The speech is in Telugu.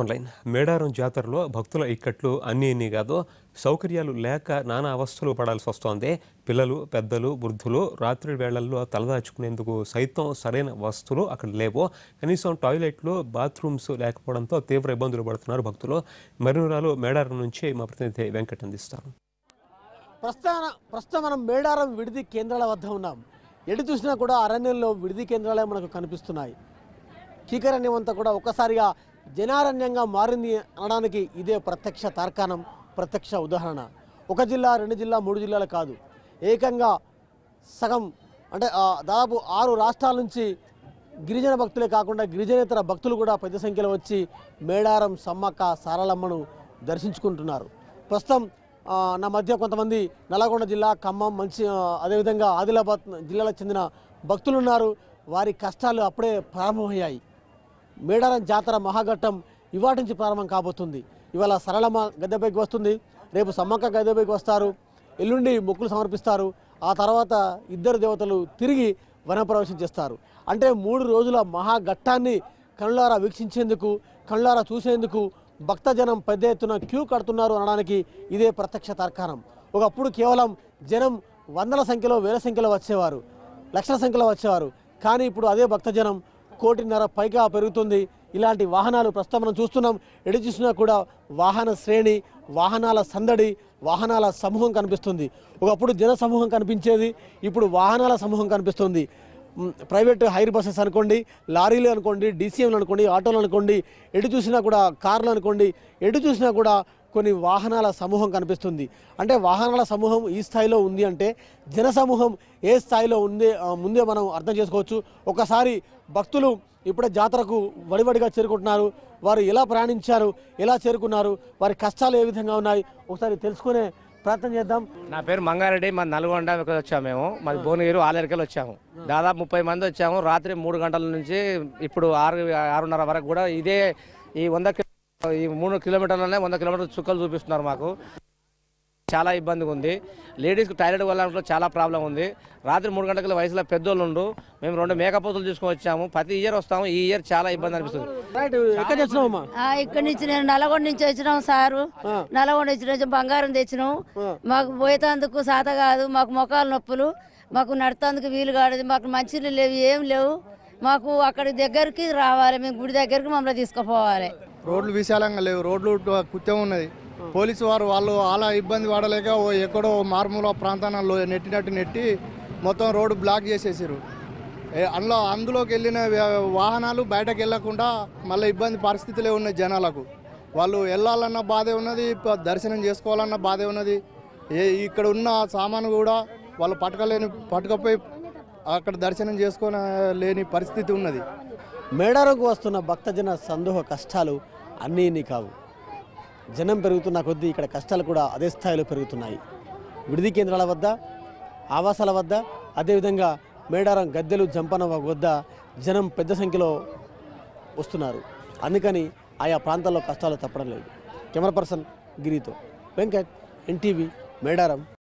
ఫోన్ లైన్ మేడారం జాతరలో భక్తుల ఇక్కట్లు అన్నీ ఇన్ని కాదు సౌకర్యాలు లేక నానా అవస్థలు పడాల్సి వస్తోంది పిల్లలు పెద్దలు వృద్ధులు రాత్రి వేళల్లో తలదాచుకునేందుకు సైతం సరైన వస్తువులు అక్కడ లేవు కనీసం టాయిలెట్లు బాత్రూమ్స్ లేకపోవడంతో తీవ్ర ఇబ్బందులు పడుతున్నారు భక్తులు మరినరాలు మేడారం నుంచి మా ప్రతినిధి వెంకట్ అందిస్తారు ప్రస్తుతం ప్రస్తుతం మనం మేడారం విడిది కేంద్రాల వద్ద ఉన్నాం ఎటు చూసినా కూడా అరణ్యంలో విడిది కేంద్రాలే మనకు కనిపిస్తున్నాయి కీకరణ్యం అంతా కూడా ఒక్కసారిగా జనారణ్యంగా మారింది అనడానికి ఇదే ప్రత్యక్ష తార్కాణం ప్రత్యక్ష ఉదాహరణ ఒక జిల్లా రెండు జిల్లా మూడు జిల్లాలు కాదు ఏకంగా సగం అంటే ఆ, దాదాపు ఆరు రాష్ట్రాల నుంచి గిరిజన భక్తులే కాకుండా గిరిజనేతర భక్తులు కూడా పెద్ద సంఖ్యలో వచ్చి మేడారం సమ్మక్క సారలమ్మను దర్శించుకుంటున్నారు ప్రస్తుతం ఆ, నా మధ్య కొంతమంది నల్గొండ జిల్లా ఖమ్మం మంచి ఆ, అదేవిధంగా ఆదిలాబాద్ జిల్లాలకు చెందిన భక్తులు ఉన్నారు వారి కష్టాలు అప్పుడే ప్రారంభమయ్యాయి మేడారం జాతర మహాఘట్టం ఇవాటి నుంచి ప్రారంభం కాబోతుంది ఇవాళ సరళమ్మ గద్దెపైకి వస్తుంది రేపు సమ్మక్క గద్దెపైకి వస్తారు ఎల్లుండి మొక్కులు సమర్పిస్తారు ఆ తర్వాత ఇద్దరు దేవతలు తిరిగి వనప్రవేశం చేస్తారు అంటే మూడు రోజుల మహాఘట్టాన్ని కనులారా వీక్షించేందుకు కనులారా చూసేందుకు భక్తజనం పెద్ద ఎత్తున క్యూ కడుతున్నారు అనడానికి ఇదే ప్రత్యక్ష తర్కాణం ఒకప్పుడు కేవలం జనం వందల సంఖ్యలో వేల సంఖ్యలో వచ్చేవారు లక్షల సంఖ్యలో వచ్చేవారు కానీ ఇప్పుడు అదే భక్తజనం కోటిన్నర పైగా పెరుగుతుంది ఇలాంటి వాహనాలు ప్రస్తుతం మనం చూస్తున్నాం ఎటు చూసినా కూడా వాహన శ్రేణి వాహనాల సందడి వాహనాల సమూహం కనిపిస్తుంది ఒకప్పుడు జన సమూహం కనిపించేది ఇప్పుడు వాహనాల సమూహం కనిపిస్తుంది మ్, ప్రైవేట్ హైర్ బస్సెస్ అనుకోండి లారీలు అనుకోండి డీసీఎంలు అనుకోండి ఆటోలు అనుకోండి ఎటు చూసినా కూడా కార్లు అనుకోండి ఎటు చూసినా కూడా కొన్ని వాహనాల సమూహం కనిపిస్తుంది అంటే వాహనాల సమూహం ఈ స్థాయిలో ఉంది అంటే జన సమూహం ఏ స్థాయిలో ఉంది ఆ, ముందే మనం అర్థం చేసుకోవచ్చు ఒకసారి భక్తులు ఇప్పుడే జాతరకు వడివడిగా చేరుకుంటున్నారు వారు ఎలా ప్రయాణించారు ఎలా చేరుకున్నారు వారి కష్టాలు ఏ విధంగా ఉన్నాయి ఒకసారి తెలుసుకునే ప్రయత్నం చేద్దాం నా పేరు మంగారెడ్డి మా నల్గొండ ఇక్కడ వచ్చాము మేము మాది భువనగిరి ఆలేరికల్ వచ్చాము దాదాపు ముప్పై మంది వచ్చాము రాత్రి మూడు గంటల నుంచి ఇప్పుడు ఆరు ఆరున్నర వరకు కూడా ఇదే ఈ వంద కి- ఈ మూడు కిలోమీటర్లనే వంద కిలోమీటర్ల చుక్కలు చూపిస్తున్నారు మాకు చాలా ఇబ్బందిగా ఉంది లేడీస్కి టాయిలెట్ వెళ్ళడంలో చాలా ప్రాబ్లం ఉంది రాత్రి మూడు గంటల వయసులో పెద్దోళ్ళు ఉండు మేము రెండు మేకపోతులు తీసుకొని వచ్చాము ప్రతి ఇయర్ వస్తాము ఈ ఇయర్ చాలా ఇబ్బంది అనిపిస్తుంది రైట్ ఎక్కడ చేస్తున్నావమ్మా ఆ, ఇక్కడి నుంచి నేను నల్గొండ నుంచి వచ్చినాం సారు ఆ. నల్గొండ నుంచి నుంచి బంగారం తెచ్చినాం ఆ. మాకు పోయేటందుకు సాత కాదు మాకు మొఖాలు నొప్పులు మాకు నడతందుకు వీలు కాదు మాకు మంచిలు లేవు ఏం లేవు మాకు అక్కడి దగ్గరికి రావాలి మేము గుడి దగ్గరికి మమ్మల్ని తీసుకుపోవాలి రోడ్లు విశాలంగా లేవు రోడ్లు కుత్యం ఉన్నది పోలీసు వారు వాళ్ళు అలా ఇబ్బంది పడలేక ఓ ఎక్కడో మారుమూల ప్రాంతాలలో నెట్టినట్టు నెట్టి మొత్తం రోడ్డు బ్లాక్ చేసేసారు ఏ- అందులో అందులోకి వెళ్ళిన వా- వాహనాలు బయటకు వెళ్ళకుండా మళ్ళీ ఇబ్బంది పరిస్థితులే ఉన్నాయి జనాలకు వాళ్ళు వెళ్ళాలన్న బాధే ఉన్నది ప- దర్శనం చేసుకోవాలన్న బాధే ఉన్నది ఏ ఇక్కడ ఉన్న సామాను కూడా వాళ్ళు పట్టుకలేని పట్టుకపోయి అక్కడ దర్శనం చేసుకోలేని పరిస్థితి ఉన్నది మేడారంకు వస్తున్న భక్తజన సందోహ కష్టాలు అన్నీ ఇన్ని కావు జనం పెరుగుతున్న కొద్దీ ఇక్కడ కష్టాలు కూడా అదే స్థాయిలో పెరుగుతున్నాయి విడిది కేంద్రాల వద్ద ఆవాసాల వద్ద అదేవిధంగా మేడారం గద్దెలు జంపన వద్ద జనం పెద్ద సంఖ్యలో వస్తున్నారు అందుకని ఆయా ప్రాంతాల్లో కష్టాలు తప్పడం లేదు కెమెరా పర్సన్ గిరితో వెంకట్ ఎన్టీవీ మేడారం